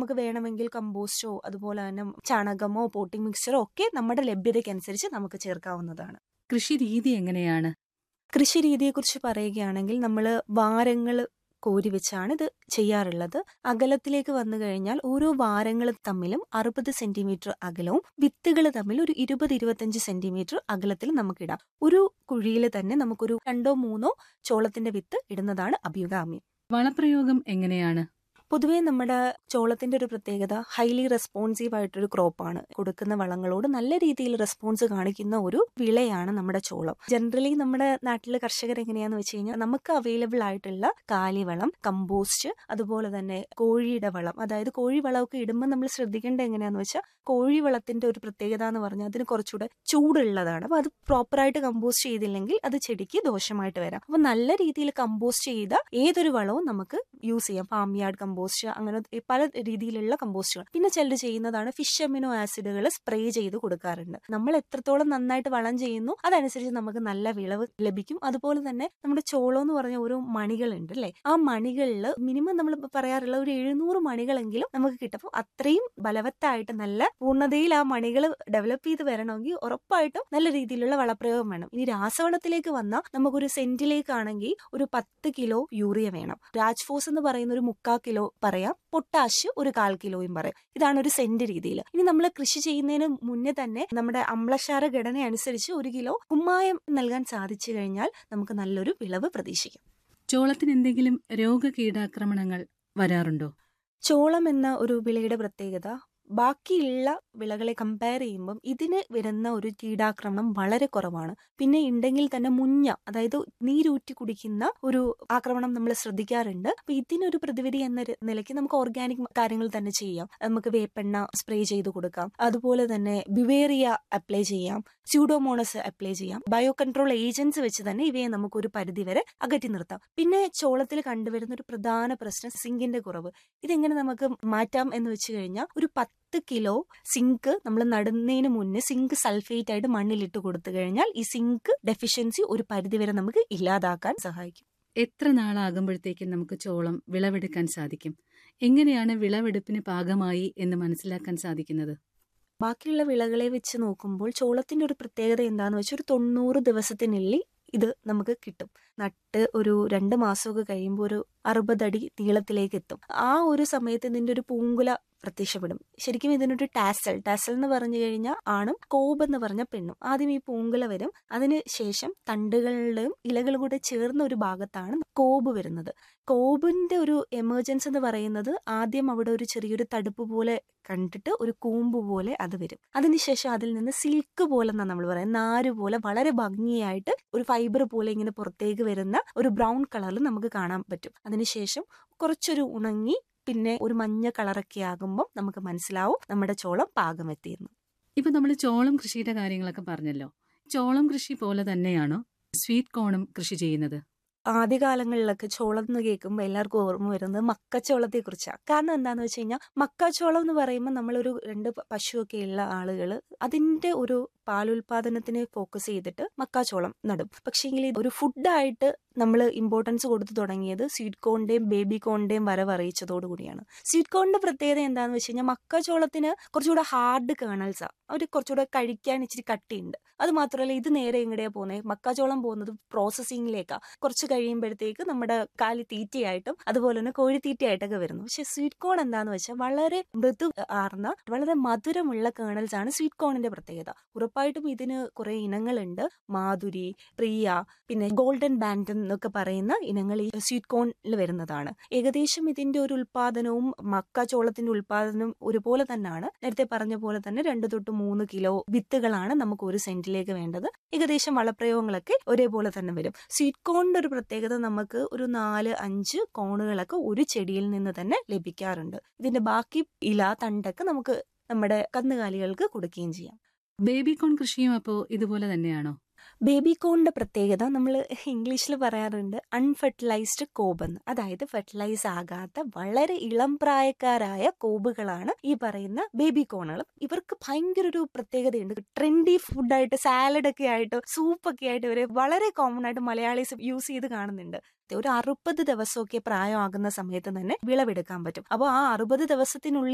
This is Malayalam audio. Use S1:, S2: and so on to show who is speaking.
S1: നമുക്ക് വേണമെങ്കിൽ കമ്പോസ്റ്റോ അതുപോലെ തന്നെ ചാണകമോ പോട്ടിംഗ് മിക്സ്ചറോ ഒക്കെ നമ്മുടെ ലഭ്യതയ്ക്കനുസരിച്ച് നമുക്ക് ചേർക്കാവുന്നതാണ്
S2: കൃഷി രീതി എങ്ങനെയാണ്
S1: കൃഷി രീതിയെക്കുറിച്ച് പറയുകയാണെങ്കിൽ നമ്മൾ വാരങ്ങൾ കോരി വെച്ചാണ് ഇത് ചെയ്യാറുള്ളത് അകലത്തിലേക്ക് വന്നു കഴിഞ്ഞാൽ ഓരോ വാരങ്ങൾ തമ്മിലും അറുപത് സെന്റിമീറ്റർ അകലവും വിത്തുകൾ തമ്മിൽ ഒരു ഇരുപത് ഇരുപത്തഞ്ച് സെന്റിമീറ്റർ അകലത്തിൽ നമുക്കിടാം ഒരു കുഴിയിൽ തന്നെ നമുക്കൊരു രണ്ടോ മൂന്നോ ചോളത്തിന്റെ വിത്ത് ഇടുന്നതാണ് അഭികാമ്യം
S2: വളപ്രയോഗം എങ്ങനെയാണ്
S1: പൊതുവേ നമ്മുടെ ചോളത്തിന്റെ ഒരു പ്രത്യേകത ഹൈലി റെസ്പോൺസീവ് ആയിട്ടൊരു ക്രോപ്പാണ് കൊടുക്കുന്ന വളങ്ങളോട് നല്ല രീതിയിൽ റെസ്പോൺസ് കാണിക്കുന്ന ഒരു വിളയാണ് നമ്മുടെ ചോളം ജനറലി നമ്മുടെ നാട്ടിലെ കർഷകർ എങ്ങനെയാന്ന് വെച്ച് കഴിഞ്ഞാൽ നമുക്ക് അവൈലബിൾ ആയിട്ടുള്ള കാലിവളം കമ്പോസ്റ്റ് അതുപോലെ തന്നെ കോഴിയുടെ വളം അതായത് കോഴി വളമൊക്കെ ഇടുമ്പോൾ നമ്മൾ ശ്രദ്ധിക്കേണ്ട എങ്ങനെയാന്ന് വെച്ചാൽ കോഴി വളത്തിന്റെ ഒരു പ്രത്യേകത എന്ന് പറഞ്ഞാൽ അതിന് കുറച്ചുകൂടെ ചൂടുള്ളതാണ് അപ്പൊ അത് പ്രോപ്പറായിട്ട് കമ്പോസ്റ്റ് ചെയ്തില്ലെങ്കിൽ അത് ചെടിക്ക് ദോഷമായിട്ട് വരാം അപ്പൊ നല്ല രീതിയിൽ കമ്പോസ്റ്റ് ചെയ്ത ഏതൊരു വളവും നമുക്ക് യൂസ് ചെയ്യാം ഫാം യാർഡ് കമ്പോസ്റ്റ് അങ്ങനെ പല രീതിയിലുള്ള കമ്പോസ്റ്റുകൾ പിന്നെ ചിലർ ചെയ്യുന്നതാണ് ഫിഷ് അമിനോ ആസിഡുകൾ സ്പ്രേ ചെയ്ത് കൊടുക്കാറുണ്ട് നമ്മൾ എത്രത്തോളം നന്നായിട്ട് വളം ചെയ്യുന്നു അതനുസരിച്ച് നമുക്ക് നല്ല വിളവ് ലഭിക്കും അതുപോലെ തന്നെ നമ്മുടെ ചോളം എന്ന് പറഞ്ഞ ഓരോ മണികളുണ്ട് അല്ലേ ആ മണികളിൽ മിനിമം നമ്മൾ പറയാറുള്ള ഒരു എഴുന്നൂറ് മണികളെങ്കിലും നമുക്ക് കിട്ടും അപ്പോൾ അത്രയും ബലവത്തായിട്ട് നല്ല പൂർണ്ണതയിൽ ആ മണികൾ ഡെവലപ്പ് ചെയ്ത് വരണമെങ്കിൽ ഉറപ്പായിട്ടും നല്ല രീതിയിലുള്ള വളപ്രയോഗം വേണം ഇനി രാസവളത്തിലേക്ക് വന്നാൽ നമുക്കൊരു സെന്റിലേക്കാണെങ്കിൽ ഒരു പത്ത് കിലോ യൂറിയ വേണം രാജ്ഫോസ് എന്ന് പറയുന്ന ഒരു മുക്കാൽ കിലോ പറയാം പൊട്ടാഷ് ഒരു കാൽ കിലോയും പറയാം ഇതാണ് ഒരു സെന്റ് രീതിയിൽ ഇനി നമ്മൾ കൃഷി ചെയ്യുന്നതിന് മുന്നേ തന്നെ നമ്മുടെ അമ്ലക്ഷാര ഘടന അനുസരിച്ച് ഒരു കിലോ കുമ്മായം നൽകാൻ സാധിച്ചു കഴിഞ്ഞാൽ നമുക്ക് നല്ലൊരു വിളവ് പ്രതീക്ഷിക്കാം
S2: ചോളത്തിന് എന്തെങ്കിലും രോഗകീടാക്രമണങ്ങൾ വരാറുണ്ടോ
S1: ചോളം എന്ന ഒരു വിളയുടെ പ്രത്യേകത ബാക്കിയുള്ള വിളകളെ കമ്പയർ ചെയ്യുമ്പം ഇതിന് വരുന്ന ഒരു കീടാക്രമണം വളരെ കുറവാണ് പിന്നെ ഉണ്ടെങ്കിൽ തന്നെ മുഞ്ഞ അതായത് നീരൂറ്റി കുടിക്കുന്ന ഒരു ആക്രമണം നമ്മൾ ശ്രദ്ധിക്കാറുണ്ട് അപ്പൊ ഇതിനൊരു പ്രതിവിധി എന്ന ര- നിലയ്ക്ക് നമുക്ക് ഓർഗാനിക് കാര്യങ്ങൾ തന്നെ ചെയ്യാം നമുക്ക് വേപ്പെണ്ണ സ്പ്രേ ചെയ്ത് കൊടുക്കാം അതുപോലെ തന്നെ ബിവേറിയ അപ്ലൈ ചെയ്യാം സ്യൂഡോമോണസ് അപ്ലൈ ചെയ്യാം ബയോ കൺട്രോൾ ഏജൻസ് വെച്ച് തന്നെ ഇവയെ നമുക്ക് ഒരു പരിധിവരെ അകറ്റി നിർത്താം പിന്നെ ചോളത്തിൽ കണ്ടുവരുന്ന ഒരു പ്രധാന പ്രശ്നം സിങ്കിന്റെ കുറവ് ഇതെങ്ങനെ നമുക്ക് മാറ്റാം എന്ന് വെച്ച് കഴിഞ്ഞാൽ ഒരു പത്ത് കിലോ സിങ്ക് നമ്മൾ നടുന്നതിന് മുന്നേ സിങ്ക് സൾഫേറ്റ് ആയിട്ട് മണ്ണിലിട്ട് കൊടുത്തു കഴിഞ്ഞാൽ ഈ സിങ്ക് ഡെഫിഷ്യൻസി ഒരു പരിധിവരെ നമുക്ക് ഇല്ലാതാക്കാൻ സഹായിക്കും
S2: എത്ര നാളാകുമ്പോഴത്തേക്കും നമുക്ക് ചോളം വിളവെടുക്കാൻ സാധിക്കും എങ്ങനെയാണ് വിളവെടുപ്പിന് പാകമായി എന്ന് മനസ്സിലാക്കാൻ സാധിക്കുന്നത്
S1: ബാക്കിയുള്ള വിളകളെ വെച്ച് നോക്കുമ്പോൾ ചോളത്തിന്റെ ഒരു പ്രത്യേകത എന്താന്ന് വെച്ചാൽ ഒരു തൊണ്ണൂറ് ദിവസത്തിനുള്ളിൽ ഇത് നമുക്ക് കിട്ടും നട്ട് ഒരു രണ്ട് മാസമൊക്കെ കഴിയുമ്പോൾ ഒരു അറുപതടി നീളത്തിലേക്ക് എത്തും ആ ഒരു സമയത്ത് ഇതിന്റെ ഒരു പൂങ്കുല പ്രത്യക്ഷപ്പെടും ശരിക്കും ഇതിനൊരു ടാസൽ ടാസൽ എന്ന് പറഞ്ഞു കഴിഞ്ഞാൽ ആണും കോബ് എന്ന് പറഞ്ഞ പെണ്ണും ആദ്യം ഈ പൂങ്കുല വരും അതിന് ശേഷം തണ്ടുകളുടെയും ഇലകൾ കൂടെ ചേർന്ന ഒരു ഭാഗത്താണ് കോബ് വരുന്നത് കോബിന്റെ ഒരു എമർജൻസ് എന്ന് പറയുന്നത് ആദ്യം അവിടെ ഒരു ചെറിയൊരു തടുപ്പ് പോലെ കണ്ടിട്ട് ഒരു കൂമ്പ് പോലെ അത് വരും അതിനുശേഷം അതിൽ നിന്ന് സിൽക്ക് പോലെ എന്നാണ് നമ്മൾ പറയുന്നത് നാര് പോലെ വളരെ ഭംഗിയായിട്ട് ഒരു ഫൈബർ പോലെ ഇങ്ങനെ പുറത്തേക്ക് വരുന്ന ഒരു ബ്രൗൺ കളറിൽ നമുക്ക് കാണാൻ പറ്റും അതിനുശേഷം കുറച്ചൊരു ഉണങ്ങി പിന്നെ ഒരു മഞ്ഞ കളറൊക്കെ ആകുമ്പോൾ നമുക്ക് മനസ്സിലാവും നമ്മുടെ ചോളം പാകമെത്തിയെന്ന്
S2: ഇപ്പൊ നമ്മൾ ചോളം കൃഷിയുടെ കാര്യങ്ങളൊക്കെ പറഞ്ഞല്ലോ ചോളം കൃഷി പോലെ തന്നെയാണോ സ്വീറ്റ് കോണും കൃഷി ചെയ്യുന്നത്
S1: ആദ്യകാലങ്ങളിലൊക്കെ ചോളം എന്ന് കേൾക്കുമ്പോൾ എല്ലാവർക്കും ഓർമ്മ വരുന്നത് മക്കച്ചോളത്തെ കുറിച്ചാണ് കാരണം എന്താന്ന് വെച്ച് കഴിഞ്ഞാൽ മക്കാച്ചോളം എന്ന് പറയുമ്പോൾ നമ്മളൊരു രണ്ട് പ- പശുവൊക്കെ ഉള്ള ആളുകൾ അതിന്റെ ഒരു പാലുൽപാദനത്തിനെ ഫോക്കസ് ചെയ്തിട്ട് മക്കാച്ചോളം നടും പക്ഷേങ്കിൽ ഒരു ഫുഡായിട്ട് നമ്മൾ ഇമ്പോർട്ടൻസ് കൊടുത്തു തുടങ്ങിയത് സ്വീറ്റ് കോണിന്റെയും ബേബി കോണിന്റെയും വരവ് അറിയിച്ചതോടു കൂടിയാണ് സ്വീറ്റ് കോണിന്റെ പ്രത്യേകത എന്താണെന്ന് വെച്ച് കഴിഞ്ഞാൽ മക്കാച്ചോളത്തിന് കുറച്ചുകൂടെ ഹാർഡ് കേണൽസാ അവർ കുറച്ചുകൂടെ കഴിക്കാൻ ഇച്ചിരി കട്ടിയുണ്ട് അത് മാത്രമല്ല ഇത് നേരെ എങ്ങടെയാ പോകുന്നത് മക്കാച്ചോളം പോകുന്നത് പ്രോസസ്സിങ്ങിലേക്കാ കുറച്ച് കഴിയുമ്പോഴത്തേക്ക് നമ്മുടെ കാലി തീറ്റയായിട്ടും അതുപോലെ തന്നെ കോഴിത്തീറ്റയായിട്ടൊക്കെ വരുന്നു പക്ഷെ സ്വീറ്റ് കോൺ എന്താന്ന് വെച്ചാൽ വളരെ മൃദു ആർന്ന വളരെ മധുരമുള്ള കേണൽസ് ആണ് സ്വീറ്റ് കോണിന്റെ പ്രത്യേകത ഉറപ്പായിട്ടും ഇതിന് കുറെ ഇനങ്ങളുണ്ട് മാധുരി പ്രിയ പിന്നെ ഗോൾഡൻ ബാൻഡ് എന്നൊക്കെ പറയുന്ന ഇനങ്ങൾ ഈ സ്വീറ്റ് കോണിൽ വരുന്നതാണ് ഏകദേശം ഇതിന്റെ ഒരു ഉൽപാദനവും മക്കാച്ചോളത്തിന്റെ ഉൽപാദനവും ഒരുപോലെ തന്നെയാണ് നേരത്തെ പറഞ്ഞ പോലെ തന്നെ രണ്ട് തൊട്ട് മൂന്ന് കിലോ വിത്തുകളാണ് നമുക്ക് ഒരു സെന്റിലേക്ക് വേണ്ടത് ഏകദേശം വളപ്രയോഗങ്ങളൊക്കെ ഒരേപോലെ തന്നെ വരും സ്വീറ്റ് കോണിന്റെ ഒരു പ്രത്യേകത നമുക്ക് ഒരു നാല് അഞ്ച് കോണുകളൊക്കെ ഒരു ചെടിയിൽ നിന്ന് തന്നെ ലഭിക്കാറുണ്ട് ഇതിന്റെ ബാക്കി ഇല തണ്ടൊക്കെ നമുക്ക് നമ്മുടെ കന്നുകാലികൾക്ക് കൊടുക്കുകയും ചെയ്യാം
S2: ബേബി കോൺ കൃഷിയും അപ്പോ ഇതുപോലെ തന്നെയാണോ
S1: ബേബി കോണിന്റെ പ്രത്യേകത നമ്മൾ ഇംഗ്ലീഷിൽ പറയാറുണ്ട് അൺഫെർട്ടിലൈസ്ഡ് കോബ് എന്ന് അതായത് ഫെർട്ടിലൈസ് ആകാത്ത വളരെ ഇളം പ്രായക്കാരായ കോബുകളാണ് ഈ പറയുന്ന ബേബി കോണുകൾ ഇവർക്ക് ഭയങ്കര ഒരു പ്രത്യേകതയുണ്ട് ട്രെൻഡി ഫുഡായിട്ട് സാലഡ് ഒക്കെ ആയിട്ട് സൂപ്പൊക്കെ ആയിട്ട് ഇവരെ വളരെ കോമൺ ആയിട്ട് മലയാളീസ് യൂസ് ചെയ്ത് കാണുന്നുണ്ട് ഒരു അറുപത് ദിവസമൊക്കെ പ്രായമാകുന്ന സമയത്ത് തന്നെ വിളവെടുക്കാൻ പറ്റും അപ്പോൾ ആ അറുപത് ദിവസത്തിനുള്ളിൽ